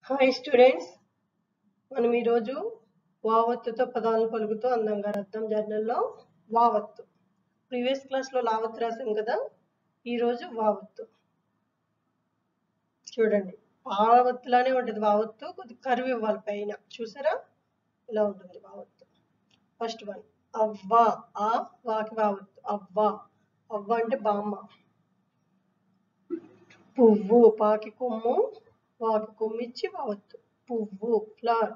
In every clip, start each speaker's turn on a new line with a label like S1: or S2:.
S1: hi students మనం ఈరోజు వావత్తుతో పదాలను పలుకుతూ అందంగా రద్దాం జర్నల్లో వావత్తు ప్రీవియస్ క్లాస్లో లావత్తు రాసాం కదా ఈరోజు వావత్తు చూడండి వావత్తులానే ఉంటుంది వావత్తు కొద్ది కరువు ఇవ్వాలి పైన చూసారా ఇలా ఉంటుంది వావత్తు ఫస్ట్ వన్ అవ్వ ఆ వాకి వావత్తు అవ్వ అవ్వ అంటే బామ్మ పువ్వు పాకి కొమ్ము వాకి కొమ్మిచ్చి వావత్తు పువ్వు ఫ్లవర్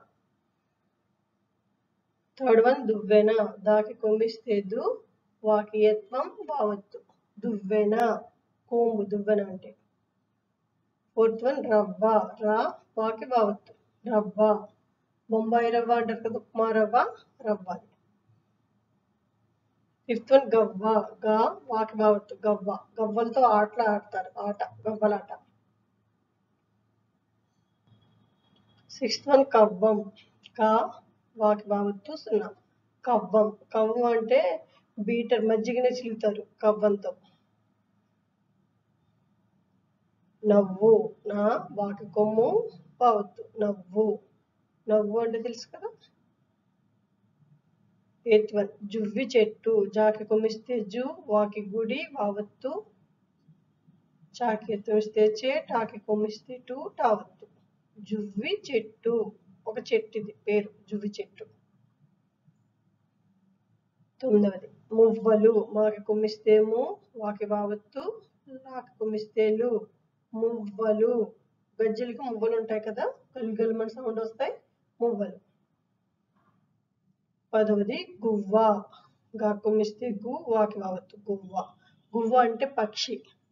S1: థర్డ్ వన్ దువ్వెన దాకి కొమ్మిస్తే దు వాకి యత్వం వావత్తు దువ్వెన కోంబు దువ్వెన అంటే ఫోర్త్ వన్ రవ్వ రా వాకి వావత్తు రవ్వ బొంబాయి రవ్వ అంటారు కదా ఉప్మా రవ్వ రవ్వ అది ఫిఫ్త్ వన్ గవ్వ గా వాకి బావత్తు గవ్వ గవ్వలతో ఆటలు ఆడతారు ఆట గవ్వలాట సిక్స్త్ వన్ కవ్వం కా వాకి బావత్తు సున్నా కవ్వం కవ్వం అంటే బీటర్ మజ్జిగనే చిలుతారు కవ్వంతో నవ్వు నా వాకి కొమ్ము బావత్తు నవ్వు నవ్వు అంటే తెలుసు కదా ఎయిత్ వన్ జువ్వి చెట్టు జాకి కొమ్మిస్తే జు వాకి గుడి వావత్తు చాకి ఎత్తుమిస్తే చే టాకి కొమ్మిస్తే టు టావత్తు జువ్వి చెట్టు ఒక చెట్టు ఇది పేరు జువ్వి చెట్టు తొమ్మిదవది మువ్వలు మాకి కొమ్మిస్తే ము వాకి వావత్తు లాకి కొమ్మిస్తే లు మువ్వలు గజ్జలకి మువ్వలు ఉంటాయి కదా గల్గల్మని సౌండ్ వస్తాయి మువ్వలు పదవది గువ్వ గా కొమ్మిస్తే గు వాకి వావత్తు గువ్వ గువ్వ అంటే పక్షి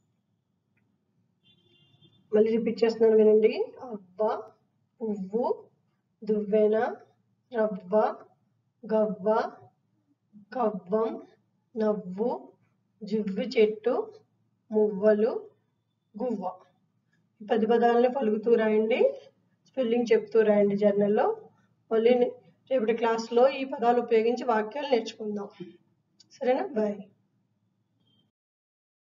S1: మళ్ళీ రిపీట్ చేస్తున్నాను వినండి అవ్వ పువ్వు దువ్వెన రవ్వ గవ్వ కవ్వం నవ్వు జువ్వి చెట్టు మువ్వలు గువ్వ ఈ పది పదాలని పలుకుతూ రాయండి స్పెల్లింగ్ చెప్తూ రాయండి జర్నల్లో మళ్ళీ రేపటి క్లాస్లో ఈ పదాలు ఉపయోగించి వాక్యాలు నేర్చుకుందాం సరేనా బాయ్